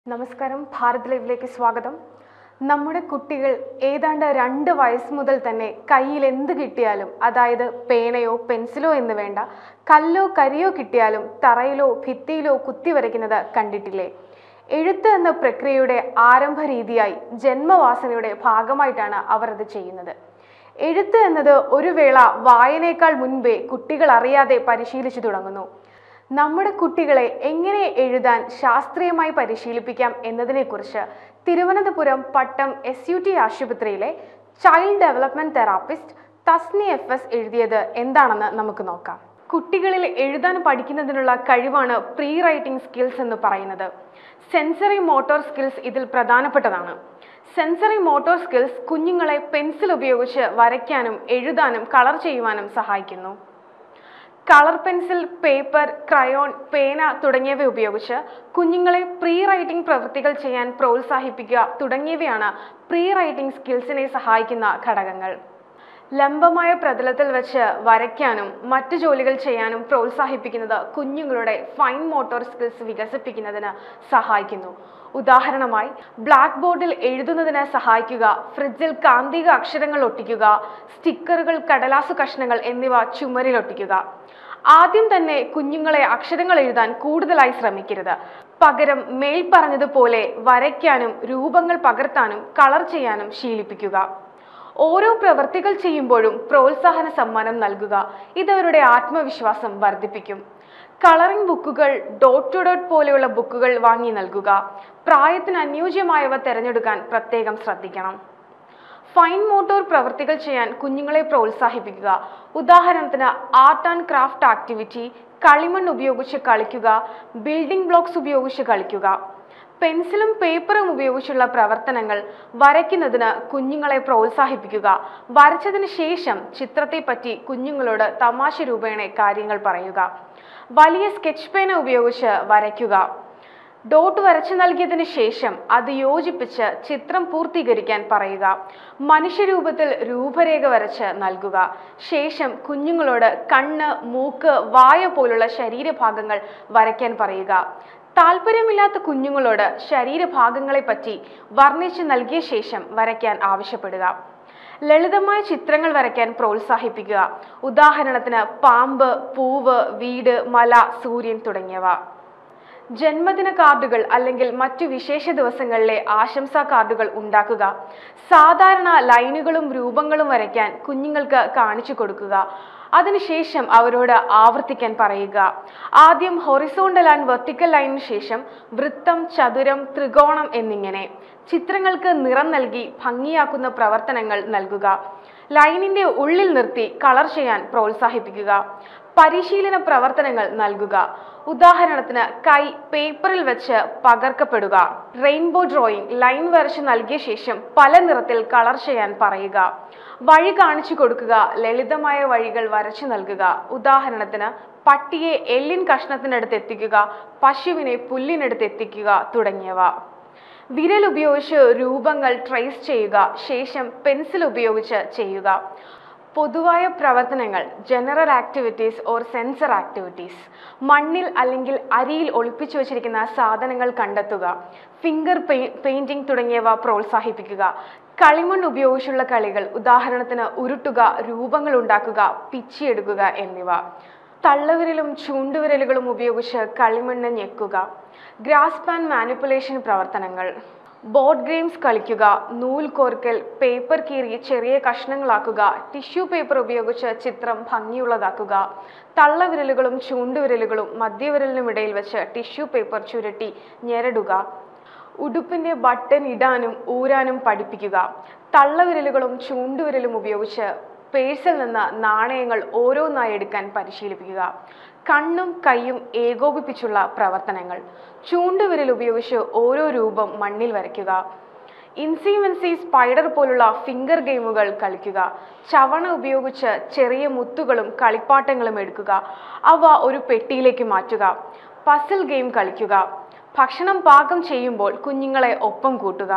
നമസ്കാരം ഭാരത് ലൈവിലേക്ക് സ്വാഗതം നമ്മുടെ കുട്ടികൾ ഏതാണ്ട് രണ്ട് വയസ്സ് മുതൽ തന്നെ കയ്യിൽ എന്ത് കിട്ടിയാലും അതായത് പേനയോ പെൻസിലോ എന്ന് വേണ്ട കല്ലോ കരിയോ കിട്ടിയാലും തറയിലോ ഭിത്തിയിലോ കുത്തി വരയ്ക്കുന്നത് കണ്ടിട്ടില്ലേ എഴുത്ത് എന്ന പ്രക്രിയയുടെ ആരംഭ രീതിയായി ജന്മവാസനയുടെ ഭാഗമായിട്ടാണ് അവർ അത് ചെയ്യുന്നത് എഴുത്ത് എന്നത് ഒരു വേള വായനയേക്കാൾ മുൻപേ കുട്ടികൾ അറിയാതെ പരിശീലിച്ചു തുടങ്ങുന്നു നമ്മുടെ കുട്ടികളെ എങ്ങനെ എഴുതാൻ ശാസ്ത്രീയമായി പരിശീലിപ്പിക്കാം എന്നതിനെക്കുറിച്ച് Thiruvananthapuram Pattom S U T ആശുപത്രിയിലെ child development therapist Thasni F S എഴുതിയത് എന്താണെന്ന് നമുക്ക് നോക്കാം കുട്ടികളിൽ എഴുതാൻ പഠിക്കുന്നതിനുള്ള കഴിവാണ് പ്രീ റൈറ്റിംഗ് സ്കിൽസ് എന്ന് പറയുന്നത് സെൻസറി മോട്ടോർ സ്കിൽസ് ഇതിൽ പ്രധാനപ്പെട്ടതാണ് സെൻസറി മോട്ടോർ സ്കിൽസ് കുഞ്ഞുങ്ങളെ പെൻസിൽ ഉപയോഗിച്ച് വരയ്ക്കാനും എഴുതാനും കളർ ചെയ്യുവാനും സഹായിക്കുന്നു കളർ പെൻസിൽ പേപ്പർ ക്രയോൺ പേന തുടങ്ങിയവ ഉപയോഗിച്ച് കുഞ്ഞുങ്ങളെ പ്രീ റൈറ്റിംഗ് പ്രവൃത്തികൾ ചെയ്യാൻ പ്രോത്സാഹിപ്പിക്കുക തുടങ്ങിയവയാണ് പ്രീ റൈറ്റിംഗ് സ്കിൽസിനെ സഹായിക്കുന്ന ഘടകങ്ങൾ ലംബമായ പ്രതലത്തിൽ വെച്ച് വരയ്ക്കാനും മറ്റു ജോലികൾ ചെയ്യാനും പ്രോത്സാഹിപ്പിക്കുന്നത് കുഞ്ഞുങ്ങളുടെ ഫൈൻ മോട്ടോർ സ്കിൽസ് വികസിപ്പിക്കുന്നതിന് സഹായിക്കുന്നു ഉദാഹരണമായി ബ്ലാക്ക് ബോർഡിൽ എഴുതുന്നതിന് സഹായിക്കുക ഫ്രിഡ്ജിൽ കാന്തിക അക്ഷരങ്ങൾ ഒട്ടിക്കുക സ്റ്റിക്കറുകൾ കടലാസു കഷ്ണങ്ങൾ എന്നിവ ചുമരിൽ ഒട്ടിക്കുക ആദ്യം തന്നെ കുഞ്ഞുങ്ങളെ അക്ഷരങ്ങൾ എഴുതാൻ കൂടുതലായി ശ്രമിക്കരുത് പകരം മേൽ പറഞ്ഞതുപോലെ വരയ്ക്കാനും രൂപങ്ങൾ പകർത്താനും കളർ ചെയ്യാനും ശീലിപ്പിക്കുക ഓരോ പ്രവൃത്തികൾ ചെയ്യുമ്പോഴും പ്രോത്സാഹന സമ്മാനം നൽകുക ഇത് അവരുടെ ആത്മവിശ്വാസം വർദ്ധിപ്പിക്കും കളറിംഗ് ബുക്കുകൾ ഡോട്ട് ടു ഡോട്ട് പോലെയുള്ള ബുക്കുകൾ വാങ്ങി നൽകുക പ്രായത്തിന് അനുയോജ്യമായവ തിരഞ്ഞെടുക്കാൻ പ്രത്യേകം ശ്രദ്ധിക്കണം ഫൈൻ മോട്ടോർ പ്രവൃത്തികൾ ചെയ്യാൻ കുഞ്ഞുങ്ങളെ പ്രോത്സാഹിപ്പിക്കുക ഉദാഹരണത്തിന് ആർട്ട് ആൻഡ് ക്രാഫ്റ്റ് ആക്ടിവിറ്റി കളിമൺ ഉപയോഗിച്ച് കളിക്കുക ബിൽഡിംഗ് ബ്ലോക്സ് ഉപയോഗിച്ച് കളിക്കുക പെൻസിലും പേപ്പറും ഉപയോഗിച്ചുള്ള പ്രവർത്തനങ്ങൾ വരയ്ക്കുന്നതിന് കുഞ്ഞുങ്ങളെ പ്രോത്സാഹിപ്പിക്കുക വരച്ചതിന് ശേഷം ചിത്രത്തെ പറ്റി കുഞ്ഞുങ്ങളോട് തമാശ രൂപേണ കാര്യങ്ങൾ പറയുക വലിയ സ്കെച്ച് പേന ഉപയോഗിച്ച് വരയ്ക്കുക ഡോട്ട് വരച്ചു നൽകിയതിനു ശേഷം അത് യോജിപ്പിച്ച് ചിത്രം പൂർത്തീകരിക്കാൻ പറയുക മനുഷ്യരൂപത്തിൽ രൂപരേഖ വരച്ച് നൽകുക ശേഷം കുഞ്ഞുങ്ങളോട് കണ്ണ് മൂക്ക് വായ പോലുള്ള ശരീരഭാഗങ്ങൾ വരയ്ക്കാൻ പറയുക താല്പര്യമില്ലാത്ത കുഞ്ഞുങ്ങളോട് ശരീരഭാഗങ്ങളെ പറ്റി വർണ്ണിച്ച് നൽകിയ ശേഷം വരയ്ക്കാൻ ആവശ്യപ്പെടുക ലളിതമായ ചിത്രങ്ങൾ വരയ്ക്കാൻ പ്രോത്സാഹിപ്പിക്കുക ഉദാഹരണത്തിന് പാമ്പ് പൂവ് വീട് മല സൂര്യൻ തുടങ്ങിയവ ജന്മദിന കാർഡുകൾ അല്ലെങ്കിൽ മറ്റു വിശേഷ ദിവസങ്ങളിലെ ആശംസാ കാർഡുകൾ ഉണ്ടാക്കുക സാധാരണ ലൈനുകളും രൂപങ്ങളും വരയ്ക്കാൻ കുഞ്ഞുങ്ങൾക്ക് കാണിച്ചു കൊടുക്കുക അതിനുശേഷം അവരോട് ആവർത്തിക്കാൻ പറയുക ആദ്യം ഹൊറിസോണ്ടൽ ആൻഡ് വെർട്ടിക്കൽ ലൈനിന് ശേഷം വൃത്തം ചതുരം ത്രികോണം എന്നിങ്ങനെ ചിത്രങ്ങൾക്ക് നിറം നൽകി ഭംഗിയാക്കുന്ന പ്രവർത്തനങ്ങൾ നൽകുക ലൈനിന്റെ ഉള്ളിൽ നിർത്തി കളർ ചെയ്യാൻ പ്രോത്സാഹിപ്പിക്കുക പരിശീലന പ്രവർത്തനങ്ങൾ നൽകുക ഉദാഹരണത്തിന് കൈ പേപ്പറിൽ വെച്ച് പകർക്കപ്പെടുക റെയിൻബോ ഡ്രോയിങ് ലൈൻ വരച്ച് നൽകിയ ശേഷം പല നിറത്തിൽ കളർ ചെയ്യാൻ പറയുക വഴി കാണിച്ചു കൊടുക്കുക ലളിതമായ വഴികൾ വരച്ചു നൽകുക ഉദാഹരണത്തിന് പട്ടിയെ എല്ലിൻ കഷ്ണത്തിനടുത്ത് എത്തിക്കുക പശുവിനെ പുല്ലിനടുത്ത് എത്തിക്കുക തുടങ്ങിയവ വിരൽ ഉപയോഗിച്ച് രൂപങ്ങൾ ട്രേസ് ചെയ്യുക ശേഷം പെൻസിൽ ഉപയോഗിച്ച് ചെയ്യുക പൊതുവായ പ്രവർത്തനങ്ങൾ general activities or sensor activities മണ്ണിൽ അല്ലെങ്കിൽ അരിയിൽ ഒളിപ്പിച്ചു വച്ചിരിക്കുന്ന സാധനങ്ങൾ കണ്ടെത്തുക ഫിംഗർ പെയിന്റിംഗ് തുടങ്ങിയവ പ്രോത്സാഹിപ്പിക്കുക കളിമൺ ഉപയോഗിച്ചുള്ള കളികൾ ഉദാഹരണത്തിന് ഉരുട്ടുക രൂപങ്ങൾ ഉണ്ടാക്കുക പിച്ചിയെടുക്കുക എന്നിവ തള്ളവിരലും ചൂണ്ടുവിരലുകളും ഉപയോഗിച്ച് കളിമണ്ണ് ഞെക്കുക ഗ്രാസ് പാൻ മാനിപ്പുലേഷൻ പ്രവർത്തനങ്ങൾ ബോർഡ് ഗെയിംസ് കളിക്കുക നൂൽ കോർക്കൽ പേപ്പർ കീറി ചെറിയ കഷ്ണങ്ങളാക്കുക ടിഷ്യൂ പേപ്പർ ഉപയോഗിച്ച് ചിത്രം ഭംഗിയുള്ളതാക്കുക തള്ളവിരലുകളും ചൂണ്ടുവിരലുകളും മധ്യവിരലിനും ഇടയിൽ വെച്ച് ടിഷ്യൂ പേപ്പർ ചുരുട്ടി ഞെരടുക ഉടുപ്പിന്റെ ബട്ടൺ ഇടാനും ഊരാനും പഠിപ്പിക്കുക തള്ളവിരലുകളും ചൂണ്ടുവിരലും ഉപയോഗിച്ച് പേഴ്സിൽ നിന്ന് നാണയങ്ങൾ ഓരോന്നായി എടുക്കാൻ പരിശീലിപ്പിക്കുക കണ്ണും കൈയും ഏകോപിപ്പിച്ചുള്ള പ്രവർത്തനങ്ങൾ ചൂണ്ടുവിരൽ ഉപയോഗിച്ച് ഓരോ രൂപം മണ്ണിൽ വരയ്ക്കുക ഇൻസിവൻസി സ്പൈഡർ പോലുള്ള ഫിംഗർ ഗെയിമുകൾ കളിക്കുക ചവണ ഉപയോഗിച്ച് ചെറിയ മുത്തുകളും കളിപ്പാട്ടങ്ങളും എടുക്കുക അവ ഒരു പെട്ടിയിലേക്ക് മാറ്റുക പസിൽ ഗെയിം കളിക്കുക ഭക്ഷണം പാകം ചെയ്യുമ്പോൾ കുഞ്ഞുങ്ങളെ ഒപ്പം കൂട്ടുക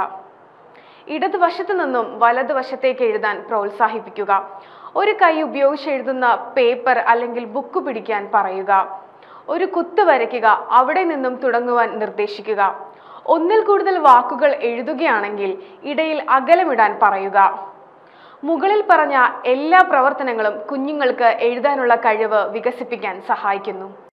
ഇടതുവശത്തു നിന്നും വലതുവശത്തേക്ക് എഴുതാൻ പ്രോത്സാഹിപ്പിക്കുക ഒരു കൈ ഉപയോഗിച്ച് എഴുതുന്ന പേപ്പർ അല്ലെങ്കിൽ ബുക്ക് പിടിക്കാൻ പറയുക ഒരു കുത്ത് വരയ്ക്കുക അവിടെ നിന്നും തുടങ്ങുവാൻ നിർദ്ദേശിക്കുക ഒന്നിൽ കൂടുതൽ വാക്കുകൾ എഴുതുകയാണെങ്കിൽ ഇടയിൽ അകലമിടാൻ പറയുക മുകളിൽ പറഞ്ഞ എല്ലാ പ്രവർത്തനങ്ങളും കുഞ്ഞുങ്ങൾക്ക് എഴുതാനുള്ള കഴിവ് വികസിപ്പിക്കാൻ സഹായിക്കുന്നു